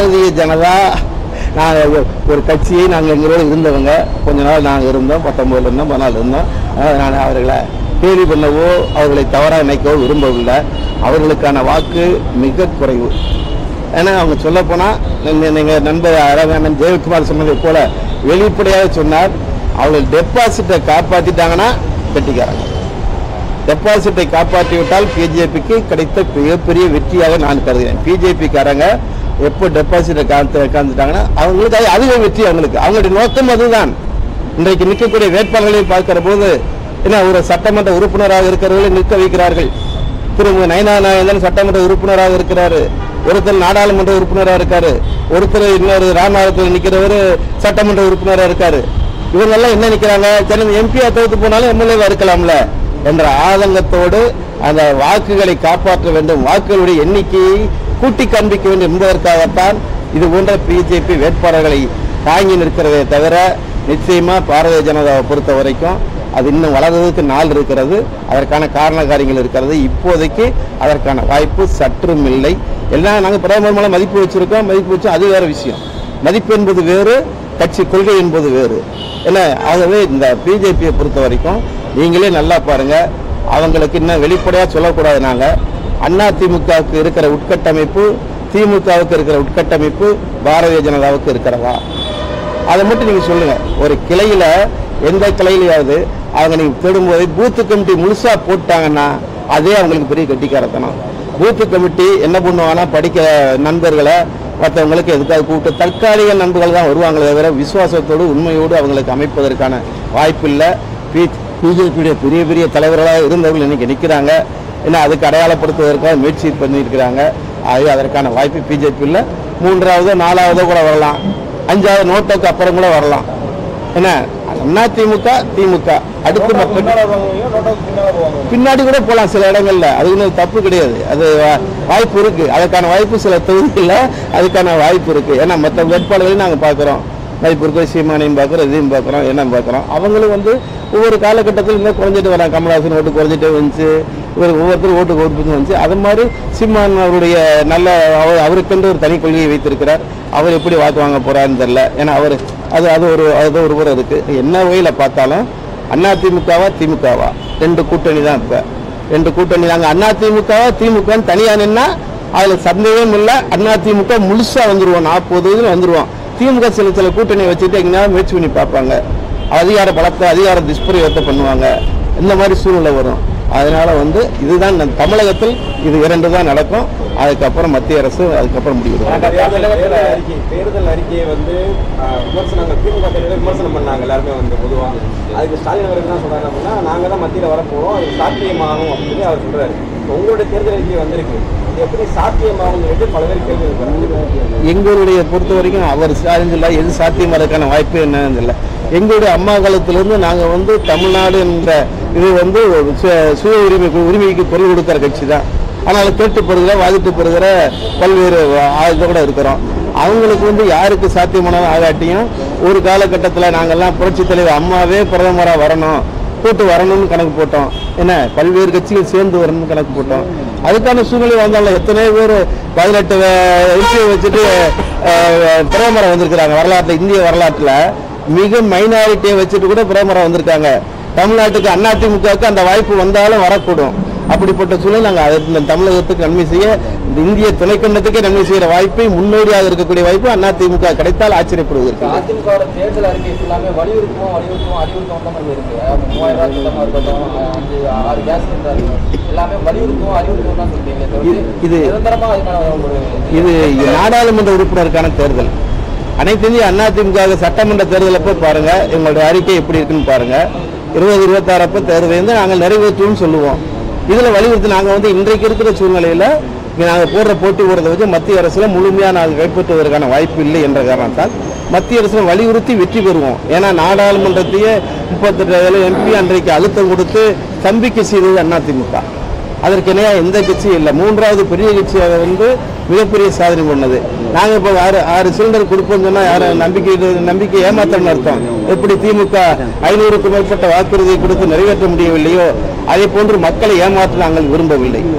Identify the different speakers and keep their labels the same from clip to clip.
Speaker 1: பாரதிய ஜனதா நாங்கள் ஒரு கட்சியை நாங்கள் எங்களோட இருந்தவங்க கொஞ்ச நாள் நாங்கள் இருந்தோம் பத்தொம்போதுல இருந்தோம் பதினாலு இருந்தோம் அதனால் நான் அவர்களை கேலி பண்ணவோ அவர்களை தவறாக நினைக்கவோ விரும்பவில்லை அவர்களுக்கான வாக்கு மிக குறைவு ஏன்னா அவங்க சொல்ல போனால் நீங்கள் நண்பர் அரவணன் ஜெயக்குமார் சொன்னதை போல வெளிப்படையாக சொன்னார் அவர்கள் டெபாசிட்டை காப்பாற்றிட்டாங்கன்னா கட்டிக்காரங்க டெபாசிட்டை காப்பாற்றி விட்டால் பிஜேபிக்கு கிடைத்த மிகப்பெரிய வெற்றியாக நான் கருதுகிறேன் பிஜேபிக்காரங்க எப்போ டெபாசிட்டை காத்து காந்துட்டாங்கன்னா அவங்களுக்கு அது அதுவே வெற்றி அவங்களுக்கு அவங்களுடைய நோக்கம் அதுதான் இன்றைக்கு நிற்கக்கூடிய வேட்பாளர்களை பார்க்கிற போது என்ன ஒரு சட்டமன்ற உறுப்பினராக இருக்கிறவர்களை நிற்க வைக்கிறார்கள் திரு நயனா நாயந்தன் சட்டமன்ற உறுப்பினராக இருக்கிறாரு ஒருத்தர் நாடாளுமன்ற உறுப்பினராக இருக்காரு ஒருத்தர் இன்னொரு ராமநாதத்தில் நிற்கிறவர் சட்டமன்ற உறுப்பினராக இருக்காரு இவங்கெல்லாம் என்ன நிற்கிறாங்க ஜன எம்பியா தோத்து போனாலும் எம்எல்ஏவா இருக்கலாம்ல என்ற ஆதங்கத்தோடு அந்த வாக்குகளை காப்பாற்ற வேண்டும் வாக்குகளுடைய எண்ணிக்கையை கூட்டி காண்பிக்க வேண்டும் என்பதற்காகத்தான் இது போன்ற பிஜேபி வேட்பாளர்களை தாங்கி நிற்கிறதே தவிர நிச்சயமா பாரதிய ஜனதாவை பொறுத்த வரைக்கும் அது இன்னும் வளர்றதுக்கு நாள் இருக்கிறது அதற்கான காரண காரியங்கள் இருக்கிறது இப்போதைக்கு அதற்கான வாய்ப்பு சற்றும் இல்லை எல்லாம் நாங்கள் பிரதமர் மேலே மதிப்பு வச்சிருக்கோம் மதிப்பு வச்சு அது வேற விஷயம் மதிப்பு என்பது வேறு கட்சி கொள்கை என்பது வேறு என்ன ஆகவே இந்த பிஜேபியை பொறுத்த வரைக்கும் நீங்களே நல்லா பாருங்க அவங்களுக்கு இன்னும் வெளிப்படையாக சொல்லக்கூடாது நாங்கள் அண்ணா திமுகவுக்கு இருக்கிற உட்கட்டமைப்பு திமுகவுக்கு இருக்கிற உட்கட்டமைப்பு பாரதிய ஜனதாவுக்கு இருக்கிறதா அதை மட்டும் நீங்க சொல்லுங்க ஒரு கிளையில எந்த கிளையிலையாவது அவங்க நீங்க தேடும்போது பூத்து கமிட்டி முழுசா போட்டாங்கன்னா அதே அவங்களுக்கு பெரிய கட்டிக்காரத்தனம் பூத்து கமிட்டி என்ன பண்ணுவாங்கன்னா படிக்க நண்பர்களை மற்றவங்களுக்கு எதுக்காக கூப்பிட்டு தற்காலிக நண்பர்கள் தான் வருவாங்களே தவிர விசுவாசத்தோடு உண்மையோடு அவங்களுக்கு அமைப்பதற்கான வாய்ப்பில்லை பி பிஜேபியுடைய பெரிய பெரிய தலைவர்களாக இருந்தவர்கள் இன்னைக்கு நிற்கிறாங்க ஏன்னா அதுக்கு அடையாளப்படுத்துவதற்காக முயற்சி பண்ணியிருக்கிறாங்க ஆகவே அதற்கான வாய்ப்பு பிஜேபி இல்லை மூன்றாவதோ நாலாவதோ கூட வரலாம் அஞ்சாவது நோட்டுக்கு அப்புறம் கூட வரலாம் என்ன அண்ணா திமுக திமுக அடுத்து மக்கள் பின்னாடி கூட போகலாம் சில இடங்கள்ல அது ஒன்றும் தப்பு கிடையாது அது வா- வாய்ப்பு இருக்கு அதுக்கான வாய்ப்பு சில தொகுதிகளில் அதுக்கான வாய்ப்பு இருக்கு ஏன்னா மற்ற வேட்பாளர்களையும் நாங்கள் பார்க்குறோம் வாய்ப்பு இருக்கு சீமானையும் பார்க்குறோம் இதையும் பார்க்குறோம் என்ன பார்க்குறோம் அவங்களும் வந்து ஒவ்வொரு காலகட்டத்தில் இன்னும் குறைஞ்சிட்டு வராங்க கமலஹாசன் ஓட்டு குறைஞ்சிட்டே வந்துச்சு இவர் ஒவ்வொருத்தரும் ஓட்டு கொடுத்து வந்துச்சு அது மாதிரி சீமான் அவருடைய நல்ல அவர் அவருக்கென்று ஒரு தனி கொள்கையை வைத்திருக்கிறார் அவர் எப்படி வாக்கு வாங்க போறாருன்னு தெரியல ஏன்னா அவர் அது அது ஒரு அது ஒரு புறம் இருக்கு என்ன வகையில் பார்த்தாலும் அண்ணா திமுகவா திமுகவா ரெண்டு கூட்டணி தான் இப்ப ரெண்டு கூட்டணி நாங்க அண்ணா திமுகவா திமுக தனியா நின்னா அதுல சந்தேகம் இல்ல அண்ணா திமுக முழுசா வந்துருவோம் நாற்பது இதுல வந்துருவோம் திமுக சில சில கூட்டணி வச்சுட்டு எங்கேயாவது முயற்சி பண்ணி பார்ப்பாங்க அதிகார பலத்தை அதிகார துஷ்பிரயோகத்தை பண்ணுவாங்க இந்த மாதிரி சூழ்நிலை வரும் அதனால வந்து இதுதான் நம் தமிழகத்தில் இது இரண்டு தான் நடக்கும் அதுக்கப்புறம் மத்திய அரசு அதுக்கப்புறம் முடிவு எடுக்கும்.
Speaker 2: தேர்தல் அறிக்கை தேர்தல் அறிக்கையை வந்து ஆஹ், விமர்சனங்கள் திமுக தலைவர் விமர்சனம் பண்ணாங்க எல்லாருமே வந்து பொதுவா அதுக்கு ஸ்டாலின் அவர்கள் என்ன சொல்றாரு அப்படின்னா நாங்க தான் மத்தியில வரப்போறோம் அது சாத்தியமாகும் அப்படின்னு சொல்லி அவர் சொல்றாரு இப்ப உங்களுடைய தேர்தல் அறிக்கை வந்திருக்கு இது எப்படி சாத்தியமாகும் சொல்லிட்டு பல பேர் கேள்வி இருக்கிறாங்க
Speaker 1: எங்களுடைய பொறுத்த வரைக்கும் அவர் சார்ந்தில்ல எது சாத்தியமாறதுக்கான வாய்ப்பு என்னன்னு இல்லை எங்களுடைய அம்மா காலத்திலிருந்து நாங்கள் வந்து தமிழ்நாடு என்ற இது வந்து ஒரு சு- சுய உரிமை உரிமைக்கு குரல் கொடுக்கிற கட்சி தான் ஆனால் கேட்டு பெறுகிற வாதிட்டு பெறுகிற பல்வேறு ஆயுதத்தோட இருக்கிறோம் அவங்களுக்கு வந்து யாருக்கு சாத்தியமானாலும் ஆகாட்டியும் ஒரு காலகட்டத்தில் நாங்கள்லாம் புரட்சித் தலைவர் அம்மாவே பிரதமராக வரணும் கூட்டு வரணும்னு கணக்கு போட்டோம் என்ன பல்வேறு கட்சிகள் சேர்ந்து வரணும்னு கணக்கு போட்டோம் அதுக்கான சூழ்நிலை வந்தாலும் எத்தனை பேர் பதினெட்டு எம்பியை வச்சுட்டு அஹ், பிரதமரை வந்திருக்கிறாங்க வரலாற்றில் இந்திய வரலாற்றில் மிக மைனாரிட்டியை வச்சுட்டு கூட பிரதமராக வந்திருக்காங்க தமிழ்நாட்டுக்கு அதிமுகவுக்கு அந்த வாய்ப்பு வந்தாலும் வரக்கூடும் அப்படிப்பட்ட சூழல் நாங்கள் இந்த தமிழகத்துக்கு நன்மை செய்ய இந்த இந்திய துணைக்கண்டத்துக்கே நன்மை செய்கிற வாய்ப்பை முன்னோடியாக இருக்கக்கூடிய வாய்ப்பு அதிமுக கிடைத்தால் ஆச்சரியப்படுவதற்கு
Speaker 3: அதிமுகவோட தேர்தல் அறிக்கை ஃபுல்லாமே வலியுறுத்துவோம் வலியுறுத்துவோம் அறிவுறுத்துவோம் அந்த மாதிரி இருக்கு அஹ் மூவாயிரம் ரூபாய் திட்டமா இருக்கட்டும் அஹ் அஞ்சு ஆறு கேஸ் சிலிண்டர் எல்லாமே வலியுறுத்துவோம் அறிவுறுத்துவோம் தான் சொல்றீங்க
Speaker 1: இது- இது-
Speaker 3: நிரந்தரமா அதுக்கான ஒரு
Speaker 1: இது நாடாளுமன்ற உறுப்பினருக்கான தேர்தல் அனைத்து இந்திய அதிமுக சட்டமன்ற தேர்தல் அப்போ பாருங்க எங்களுடைய அறிக்கை எப்படி இருக்குன்னு பாருங்க இருபது இருபத்தாறு அப்போ தேர்தல் வந்து நாங்கள் நிறைவேற்றுவோம்னு சொல்லுவோம் இதுல வலியுறுத்தி நாங்க வந்து இன்றைக்கு இருக்கிற சூழ்நிலையில இங்க நாங்க போடுற போட்டி போடுறத வச்சு மத்திய அரசுல முழுமையா நாங்கள் கைப்பற்றுவதற்கான வாய்ப்பு இல்லை என்ற காரணத்தால் மத்திய அரசு வலியுறுத்தி வெற்றி பெறுவோம் ஏன்னா நாடாளுமன்றத்தையே முப்பத்தெட்டு எம்பி அன்றைக்கு அழுத்தம் கொடுத்து தம்பிக்கை செய்தது அதிமுக அதற்கு இணையாக எந்த கட்சியும் இல்லை மூன்றாவது பெரிய கட்சியாக வந்து மிகப்பெரிய சாதனை பண்ணது நாங்கள் இப்போ ஆறு ஆறு சிலிண்டர் கொடுப்போம்னு சொன்னால் யாரும் நம்பிக்கை நம்பிக்கை ஏமாத்தம்னு அர்த்தம் எப்படி திமுக ஐநூறுக்கும் மேற்பட்ட வாக்குறுதியை கொடுத்து நிறைவேற்ற முடியவில்லையோ அதே போன்று மக்களை ஏமாற்ற நாங்கள் விரும்பவில்லை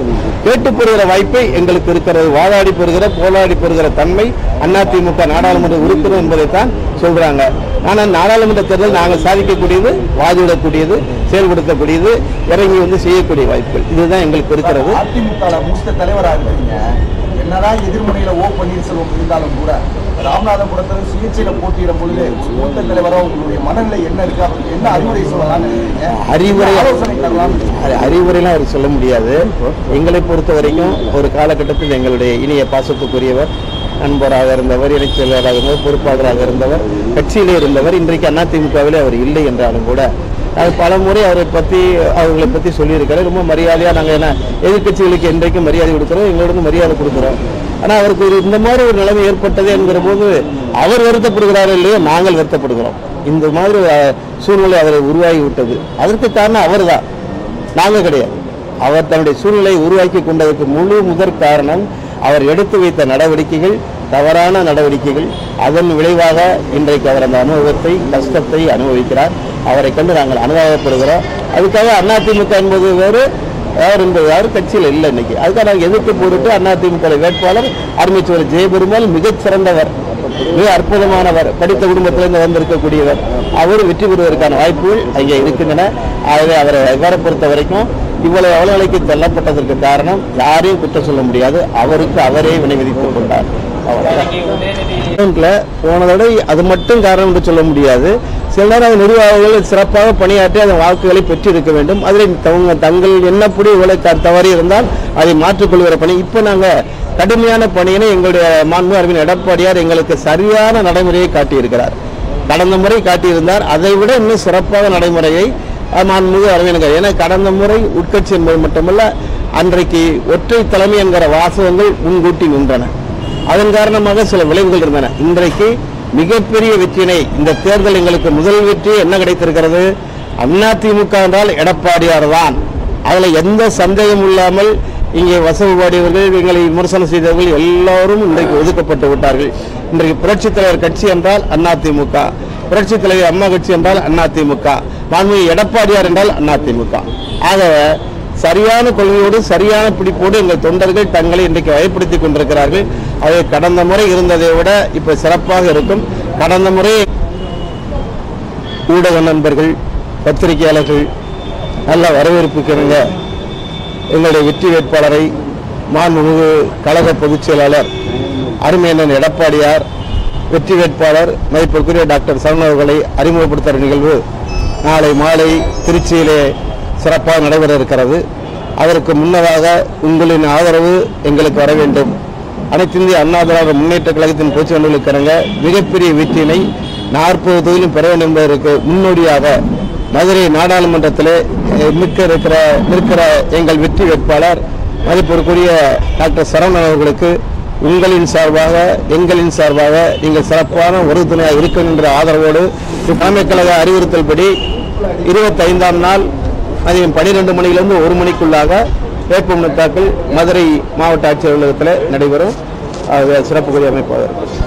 Speaker 1: கேட்டு பெறுகிற வாய்ப்பை எங்களுக்கு இருக்கிறது வாதாடி பெறுகிற போராடி பெறுகிற தன்மை அதிமுக நாடாளுமன்ற உறுப்பினர் என்பதைத்தான் சொல்றாங்க ஆனால் நாடாளுமன்ற தேர்தல் நாங்கள் சாதிக்கக்கூடியது வாதிடக்கூடியது செயல்படுத்தக்கூடியது இறங்கி வந்து செய்யக்கூடிய வாய்ப்புகள் இதுதான் எங்களுக்கு இருக்கிறது
Speaker 4: அதிமுக மூத்த தலைவராக இருக்கீங்க என்னதான் எதிர்முனையில ஓ பன்னீர்செல்வம் இருந்தாலும் கூட ராமநாதபுரத்தில் சுயேட்சையில போட்டியிடும் பொழுது ஒரு மூத்த தலைவரா உங்களுடைய மனநிலை என்ன இருக்கு அவருக்கு என்ன அறிவுரை சொல்லலாம்னு நினைக்கிறீங்க
Speaker 1: அறிவுரை
Speaker 4: என்ன ஆலோசனை தரலாம்
Speaker 1: அது அறிவுரைலாம் அவர் சொல்ல முடியாது எங்களை பொறுத்த வரைக்கும் ஒரு காலகட்டத்தில் எங்களுடைய இனிய பாசத்துக்குரியவர் நண்பராக இருந்தவர் இணைச் செயலராக இருந்தவர் பொறுப்பாளராக இருந்தவர் கட்சியிலே இருந்தவர் இன்றைக்கு அதிமுகவிலே அவர் இல்லை என்றாலும் கூட அது பல முறை அவரை பற்றி அவர்களை பற்றி சொல்லியிருக்காரு ரொம்ப மரியாதையாக நாங்கள் என்ன எதிர்க்கட்சிகளுக்கு என்றைக்கும் மரியாதை கொடுக்குறோம் எங்களோட மரியாதை கொடுக்குறோம் ஆனால் அவருக்கு ஒரு இந்த மாதிரி ஒரு நிலைமை ஏற்பட்டது என்கிற போது அவர் வருத்தப்படுகிறாரோ இல்லையோ நாங்கள் வருத்தப்படுகிறோம் இந்த மாதிரி அஹ், சூழ்நிலை அவரை உருவாகி விட்டது அதற்கு காரணம் அவர்தான் நாங்க கிடையாது அவர் தன்னுடைய சூழ்நிலையை உருவாக்கி கொண்டதற்கு முழு முதற் காரணம் அவர் எடுத்து வைத்த நடவடிக்கைகள் தவறான நடவடிக்கைகள் அதன் விளைவாக இன்றைக்கு அவர் அந்த அனுபவத்தை கஷ்டத்தை அனுபவிக்கிறார் அவரை கண்டு நாங்கள் அனுபவப்படுகிறோம் அதுக்காக அதிமுக என்பது வேறு யார் என்பது யாரும் கட்சியில் இல்லை இன்னைக்கு அதுக்காக நாங்கள் எதிர்த்து போட்டு அதிமுக வேட்பாளர் அருமைச்சுவர் ஜெயபெருமாள் மிகச் சிறந்தவர் மிக அற்புதமானவர் படித்த குடும்பத்திலிருந்து வந்திருக்கக்கூடியவர் அவர் வெற்றி பெறுவதற்கான வாய்ப்புகள் அங்கே இருக்கின்றன ஆகவே அவரை அவரை பொறுத்த வரைக்கும் இவ்வளவு அவலநிலைக்கு தள்ளப்பட்டதற்கு காரணம் யாரையும் குற்றம் சொல்ல முடியாது அவருக்கு அவரே வினை விதித்துக் கொண்டார் அவ்வளவுதான். கவர்மெண்ட்ல போன தடவை அது மட்டும் காரணம் என்று சொல்ல முடியாது சில நேரம் அந்த நிர்வாகிகள் சிறப்பாக பணியாற்றி அதன் வாக்குகளை பெற்றிருக்க வேண்டும் அதில் தவங்க தங்கள் என்னப்படி இவ்வளவு த- தவறி இருந்தால் அதை மாற்றிக்கொள்கிற பணி இப்போ நாங்கள் கடுமையான பணியினை எங்களுடைய மாண்பு அரவிந்த் எடப்பாடியார் எங்களுக்கு சரியான நடைமுறையை காட்டியிருக்கிறார் கடந்த முறை காட்டியிருந்தார் அதை விட இன்னும் சிறப்பாக நடைமுறையை அஹ், மாண்புமிகு அரவிந்த் ஏன்னா கடந்த முறை உட்கட்சி என்பது மட்டுமல்ல அன்றைக்கு ஒற்றை தலைமை என்கிற வாசகங்கள் முன்கூட்டி நின்றன அதன் காரணமாக சில விளைவுகள் இருந்தன இன்றைக்கு மிகப்பெரிய வெற்றியினை இந்த தேர்தல் எங்களுக்கு முதல் வெற்றி என்ன கிடைத்திருக்கிறது அதிமுக என்றால் எடப்பாடியார் தான் அதுல எந்த சந்தேகம் இல்லாமல் இங்கே வசவுபாடியவர்கள் எங்களை விமர்சனம் செய்தவர்கள் எல்லாரும் இன்றைக்கு ஒதுக்கப்பட்டு விட்டார்கள் இன்றைக்கு புரட்சித் தலைவர் கட்சி என்றால் அதிமுக புரட்சித் தலைவர் அம்மா கட்சி என்றால் அதிமுக மாண்புமிகு எடப்பாடியார் என்றால் அதிமுக ஆகவே சரியான கொள்கையோடு சரியான பிடிப்போடு எங்கள் தொண்டர்கள் தங்களை இன்றைக்கு வயப்படுத்திக் கொண்டிருக்கிறார்கள் அது கடந்த முறை இருந்ததை விட இப்ப சிறப்பாக இருக்கும் கடந்த முறை ஊடக நண்பர்கள் பத்திரிகையாளர்கள் நல்ல வரவேற்புக்கிறங்க எங்களுடைய வெற்றி வேட்பாளரை மாண்புமிகு கழக பொதுச் செயலாளர் அருமையண்ணன் எடப்பாடியார் வெற்றி வேட்பாளர் மதிப்பிற்குரிய டாக்டர் சரவணன் அவர்களை அறிமுகப்படுத்துகிற நிகழ்வு நாளை மாலை திருச்சியிலே சிறப்பாக நடைபெற இருக்கிறது அதற்கு முன்னதாக உங்களின் ஆதரவு எங்களுக்கு வர வேண்டும் அனைத்து இந்திய அண்ணா திராவிட முன்னேற்ற கழகத்தின் பொதுச்செயலாளர்களுக்கான மிகப்பெரிய வெற்றியினை நாற்பது தொகுதியிலும் பெற வேண்டும் என்பதற்கு முன்னோடியாக மதுரை நாடாளுமன்றத்திலே அஹ், நிற்க இருக்கிற நிற்கிற எங்கள் வெற்றி வேட்பாளர் மதிப்பிற்குரிய டாக்டர் சரவணன் அவர்களுக்கு உங்களின் சார்பாக எங்களின் சார்பாக நீங்கள் சிறப்பான உறுதுணையாக இருக்கின்ற ஆதரவோடு தலைமை கழக அறிவுறுத்தல்படி இருபத்தைந்தாம் நாள் மதியம் பன்னிரெண்டு மணியிலிருந்து ஒரு மணிக்குள்ளாக வேட்புமனு தாக்கல் மதுரை மாவட்ட ஆட்சியர் அலுவலகத்தில் நடைபெறும் அது சிறப்புக்குரிய அமைப்பாக இருக்கும்